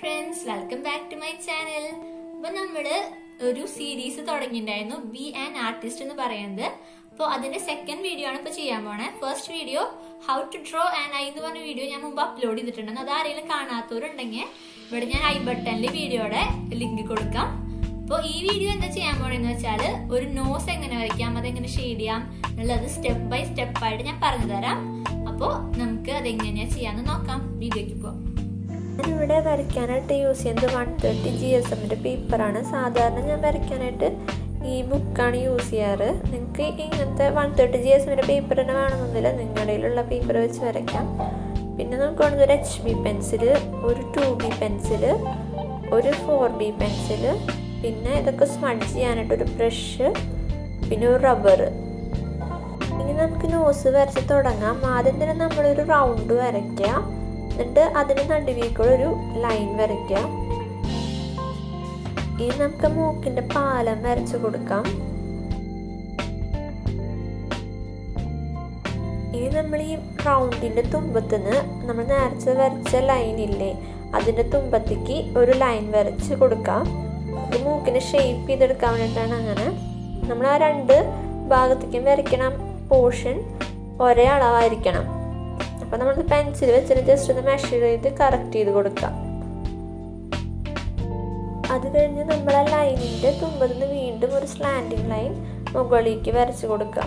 friends welcome back to my channel അപ്പൊ നമ്മള് ഒരു സീരീസ് തുടങ്ങിയിട്ടുണ്ടായിരുന്നു ബി ആൻ ആർട്ടിസ്റ്റ് എന്ന് പറയുന്നത് അപ്പോൾ അതിന്റെ സെക്കൻഡ് വീഡിയോ ആണ് ഇപ്പൊ ചെയ്യാൻ പോണേ first video how to draw an eye എന്ന് പറഞ്ഞ വീഡിയോ ഞാൻ മുമ്പ് അപ്ലോഡ് ചെയ്തിട്ടുണ്ട് അത് ആരെങ്കിലും കാണാത്തവരുണ്ടെങ്കിൽ ഇവിടെ ഞാൻ ഐ ബട്ടണിൽ വീഡിയോയുടെ ലിങ്ക് കൊടുക്കാം അപ്പോൾ ഈ വീഡിയോ എന്താ ചെയ്യാൻ പോണെന്ന് വെച്ചാൽ ഒരു നോസ് എങ്ങനെ വരയ്ക്കാം അതെങ്ങനെ ഷെയ്ഡ് ചെയ്യാം എന്നുള്ളത് സ്റ്റെപ്പ് ബൈ സ്റ്റെപ്പ് ആയിട്ട് ഞാൻ പറഞ്ഞു തരാം അപ്പോൾ നമുക്ക് അതെങ്ങനെയാ ചെയ്യാന്ന് നോക്കാം വീഡിയോക്ക് പോവാം ഞാനിവിടെ വരയ്ക്കാനായിട്ട് യൂസ് ചെയ്യുന്നത് വൺ തേർട്ടി ജി എസ് എമ്മിൻ്റെ പേപ്പറാണ് സാധാരണ ഞാൻ വരയ്ക്കാനായിട്ട് ഈ ബുക്കാണ് യൂസ് ചെയ്യാറ് നിങ്ങൾക്ക് ഇങ്ങനത്തെ വൺ തേർട്ടി ജി എസ് എമ്മിൻ്റെ പേപ്പർ തന്നെ വേണമെന്നില്ല നിങ്ങളുടെ കയ്യിലുള്ള പേപ്പർ വെച്ച് വരയ്ക്കാം പിന്നെ നമുക്ക് വേണ്ടത് ഒരു എച്ച് ബി പെൻസിൽ ഒരു ടു ബി പെൻസിൽ ഒരു ഫോർ ബി പെൻസിൽ പിന്നെ ഇതൊക്കെ സ്മഡ്ജ് ചെയ്യാനായിട്ട് ഒരു ബ്രഷ് പിന്നെ ഒരു റബ്ബർ ഇനി നമുക്ക് നോസ് വരച്ച് തുടങ്ങാം ആദ്യം തന്നെ നമ്മളൊരു റൗണ്ട് വരയ്ക്കുക എന്നിട്ട് അതിന് നടുവിൽ ഒരു ലൈൻ വരയ്ക്കുക ഇനി നമുക്ക് മൂക്കിന്റെ പാലം വരച്ചു കൊടുക്കാം ഇനി നമ്മൾ ഈ റൗണ്ടിന്റെ തുമ്പത്തുനിന്ന് നമ്മൾ നേരത്തെ വരച്ച ലൈൻ ഇല്ലേ അതിന്റെ തുമ്പത്തേക്ക് ഒരു ലൈൻ വരച്ച് കൊടുക്കാം ഇത് മൂക്കിനെ ഷേപ്പ് ചെയ്തെടുക്കാൻ വേണ്ടിയിട്ടാണ് അങ്ങനെ നമ്മൾ ആ രണ്ട് ഭാഗത്തേക്കും വരയ്ക്കണ പോർഷൻ ഒരേ അളവായിരിക്കണം അപ്പം നമ്മൾ പെൻസിൽ വെച്ചിട്ട് ജസ്റ്റ് ഒന്ന് മെഷർ ചെയ്ത് കറക്റ്റ് ചെയ്ത് കൊടുക്കാം അത് കഴിഞ്ഞ് നമ്മൾ ആ ലൈനിൻ്റെ തുമ്പത്ത് നിന്ന് വീണ്ടും ഒരു സ്ലാൻഡിങ് ലൈൻ മുകളിലേക്ക് വരച്ച് കൊടുക്കാം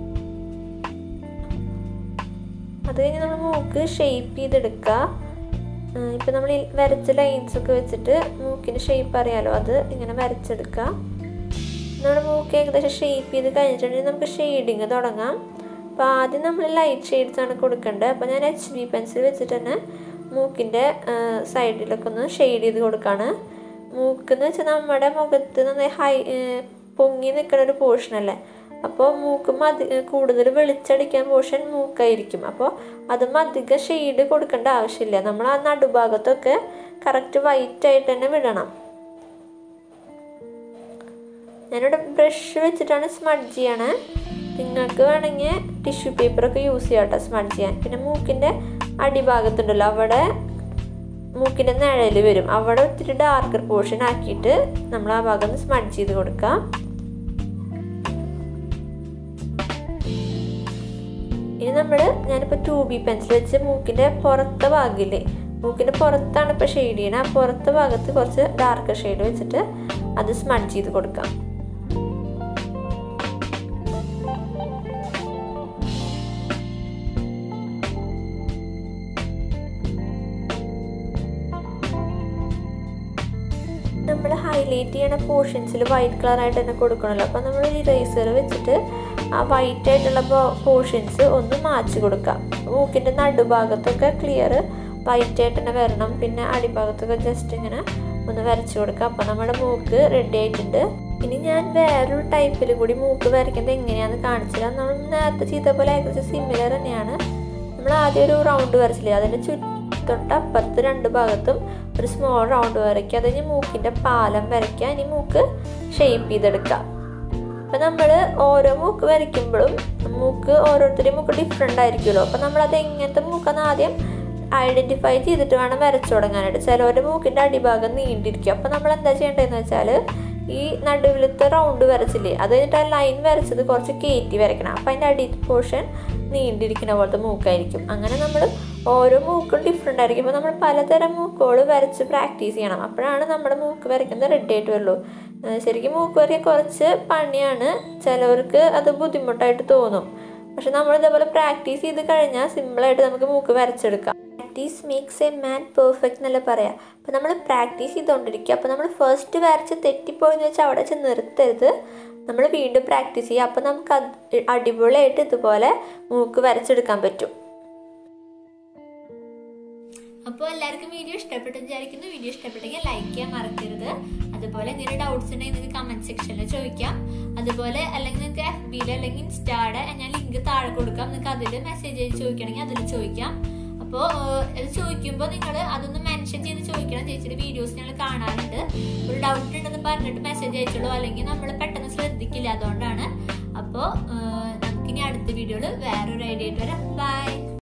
അത് കഴിഞ്ഞ് നമ്മൾ മൂക്ക് ഷേപ്പ് ചെയ്തെടുക്കുക ഇപ്പം നമ്മൾ ഈ വരച്ച ലൈൻസ് ഒക്കെ വെച്ചിട്ട് മൂക്കിന് ഷേപ്പ് അറിയാലോ അത് ഇങ്ങനെ വരച്ചെടുക്കുക നമ്മുടെ മൂക്ക് ഏകദേശം ഷേപ്പ് ചെയ്ത് കഴിഞ്ഞിട്ടുണ്ടെങ്കിൽ നമുക്ക് ഷെയ്ഡിങ് തുടങ്ങാം അപ്പോൾ ആദ്യം നമ്മൾ ലൈറ്റ് ഷെയ്ഡ്സ് ആണ് കൊടുക്കേണ്ടത് അപ്പോൾ ഞാൻ എച്ച് ബി പെൻസിൽ വെച്ചിട്ട് തന്നെ മൂക്കിൻ്റെ സൈഡിലൊക്കെ ഒന്ന് ഷെയ്ഡ് ചെയ്ത് കൊടുക്കുകയാണ് മൂക്ക് എന്ന് വെച്ചാൽ നമ്മുടെ മുഖത്ത് നന്നായി ഹൈ പൊങ്ങി നിൽക്കുന്ന ഒരു പോർഷൻ അല്ലേ അപ്പോൾ മൂക്ക് മതി കൂടുതൽ വെളിച്ചടിക്കാൻ പോർഷൻ മൂക്കായിരിക്കും അപ്പോൾ അതും അധികം ഷെയ്ഡ് കൊടുക്കേണ്ട ആവശ്യമില്ല നമ്മൾ ആ നടുഭാഗത്തൊക്കെ കറക്റ്റ് വൈറ്റ് ആയിട്ട് തന്നെ വിടണം ഞാനിവിടെ ബ്രഷ് വെച്ചിട്ടാണ് സ്മഡ്ജ് ചെയ്യണേ നിങ്ങൾക്ക് വേണമെങ്കിൽ ടിഷ്യൂ പേപ്പറൊക്കെ യൂസ് ചെയ്യാം കേട്ടോ സ്മഡ്ജ് ചെയ്യാൻ പിന്നെ മൂക്കിൻ്റെ അടിഭാഗത്തുണ്ടല്ലോ അവിടെ മൂക്കിൻ്റെ നിഴൽ വരും അവിടെ ഒത്തിരി ഡാർക്കർ പോർഷൻ ആക്കിയിട്ട് നമ്മൾ ആ ഭാഗം ഒന്ന് സ്മഡ്ജ് ചെയ്ത് കൊടുക്കാം ഇനി നമ്മൾ ഞാനിപ്പോൾ ടൂ ബി പെൻസിൽ വെച്ച് മൂക്കിൻ്റെ പുറത്തെ ഭാഗമില്ലേ മൂക്കിൻ്റെ പുറത്താണ് ഇപ്പോൾ ഷെയ്ഡ് ചെയ്യണത് ആ പുറത്തെ ഭാഗത്ത് കുറച്ച് ഡാർക്കർ ഷെയ്ഡ് വെച്ചിട്ട് അത് സ്മഡ്ജ് ചെയ്ത് കൊടുക്കാം നമ്മൾ ഹൈലൈറ്റ് ചെയ്യണ പോർഷൻസിൽ വൈറ്റ് കളറായിട്ട് തന്നെ കൊടുക്കണമല്ലോ അപ്പോൾ നമ്മൾ ഇറേസർ വെച്ചിട്ട് ആ വൈറ്റ് ആയിട്ടുള്ള പോർഷൻസ് ഒന്ന് മാച്ച് കൊടുക്കാം മൂക്കിൻ്റെ നടുഭാഗത്തൊക്കെ ക്ലിയർ വൈറ്റ് ആയിട്ട് തന്നെ വരണം പിന്നെ അടിഭാഗത്തൊക്കെ ജസ്റ്റ് ഇങ്ങനെ ഒന്ന് വരച്ചു കൊടുക്കുക അപ്പോൾ നമ്മുടെ മൂക്ക് റെഡി ആയിട്ടുണ്ട് ഇനി ഞാൻ വേറൊരു ടൈപ്പിൽ കൂടി മൂക്ക് വരയ്ക്കുന്നത് എങ്ങനെയാണെന്ന് കാണിച്ചില്ല നമ്മൾ നേരത്തെ ചെയ്ത പോലെ ഏകദേശം സിമിലർ തന്നെയാണ് നമ്മൾ ആദ്യം ഒരു റൗണ്ട് വരച്ചില്ലേ അതിൻ്റെ ചുറ്റും തൊട്ടപ്പുറത്ത് രണ്ട് ഭാഗത്തും ഒരു സ്മോൾ റൗണ്ട് വരയ്ക്കുക അത് ഇനി മൂക്കിൻ്റെ പാലം വരയ്ക്കുക ഇനി മൂക്ക് ഷേപ്പ് ചെയ്തെടുക്കുക അപ്പം നമ്മൾ ഓരോ മൂക്ക് വരയ്ക്കുമ്പോഴും മൂക്ക് ഓരോരുത്തരുടെയും മൂക്ക് ഡിഫറെൻ്റ് ആയിരിക്കുമല്ലോ അപ്പം നമ്മളത് എങ്ങനത്തെ മൂക്കെന്ന് ആദ്യം ഐഡൻറ്റിഫൈ ചെയ്തിട്ട് വേണം വരച്ചു തുടങ്ങാനായിട്ട് ചിലവരുടെ മൂക്കിൻ്റെ അടിഭാഗം നീണ്ടിരിക്കും അപ്പം നമ്മൾ എന്താ ചെയ്യേണ്ടതെന്ന് വെച്ചാൽ ഈ നടുവിലത്തെ റൗണ്ട് വരച്ചില്ലേ അത് കഴിഞ്ഞിട്ട് ആ ലൈൻ വരച്ചത് കുറച്ച് കയറ്റി വരയ്ക്കണം അപ്പം അതിൻ്റെ അടി പോർഷൻ നീണ്ടിരിക്കുന്ന പോലത്തെ മൂക്കായിരിക്കും അങ്ങനെ നമ്മൾ ഓരോ മൂക്കും ഡിഫറെൻ്റ് ആയിരിക്കും അപ്പോൾ നമ്മൾ പലതരം മൂക്കുകൾ വരച്ച് പ്രാക്ടീസ് ചെയ്യണം അപ്പോഴാണ് നമ്മുടെ മൂക്ക് വരയ്ക്കുന്നത് റെഡി ആയിട്ട് വരുള്ളൂ ശരിക്കും മൂക്ക് വരയ്ക്കാൻ കുറച്ച് പണിയാണ് ചിലവർക്ക് അത് ബുദ്ധിമുട്ടായിട്ട് തോന്നും പക്ഷെ നമ്മൾ ഇതേപോലെ പ്രാക്ടീസ് ചെയ്ത് കഴിഞ്ഞാൽ സിമ്പിളായിട്ട് നമുക്ക് മൂക്ക് വരച്ചെടുക്കാം practice makes a man perfect എന്നല്ല പറയാം അപ്പോൾ നമ്മൾ പ്രാക്ടീസ് ചെയ്തുകൊണ്ടിരിക്കുക അപ്പോൾ നമ്മൾ ഫസ്റ്റ് വരച്ച് തെറ്റിപ്പോയെന്ന് വെച്ചാൽ അവിടെ വെച്ച് നിർത്തരുത് നമ്മൾ വീണ്ടും പ്രാക്ടീസ് ചെയ്യുക അപ്പോൾ നമുക്ക് അത് അടിപൊളിയായിട്ട് ഇതുപോലെ മൂക്ക് വരച്ചെടുക്കാൻ പറ്റും അപ്പോൾ എല്ലാവർക്കും വീഡിയോ ഇഷ്ടപ്പെട്ടു വിചാരിക്കുന്നു വീഡിയോ ഇഷ്ടപ്പെട്ടെങ്കിൽ ലൈക്ക് ചെയ്യാൻ മറക്കരുത് അതുപോലെ എന്തെങ്കിലും ഡൗട്ട്സ് ഉണ്ടെങ്കിൽ നിങ്ങൾക്ക് കമന്റ് സെക്ഷനിൽ ചോദിക്കാം അതുപോലെ അല്ലെങ്കിൽ നിങ്ങൾക്ക് എഫ് ബിയിൽ അല്ലെങ്കിൽ ഇൻസ്റ്റാടെ ഞാൻ ലിങ്ക് താഴെ കൊടുക്കാം നിങ്ങൾക്ക് അതിൽ മെസ്സേജ് ചെയ്ത് ചോദിക്കണമെങ്കിൽ അതിൽ ചോദിക്കാം അപ്പോൾ ഇത് ചോദിക്കുമ്പോൾ നിങ്ങൾ അതൊന്ന് മെൻഷൻ ചെയ്ത് ചോദിക്കണം ചേച്ചിയുടെ വീഡിയോസ് ഞങ്ങൾ കാണാറുണ്ട് ഒരു ഡൗട്ട് ഉണ്ടെന്ന് പറഞ്ഞിട്ട് മെസ്സേജ് അയച്ചോളൂ അല്ലെങ്കിൽ നമ്മൾ പെട്ടെന്ന് ശ്രദ്ധിക്കില്ല അതുകൊണ്ടാണ് അപ്പോൾ നമുക്കിനി അടുത്ത വീഡിയോയിൽ വേറൊരു ഐഡിയ ആയിട്ട് വരാം ബൈ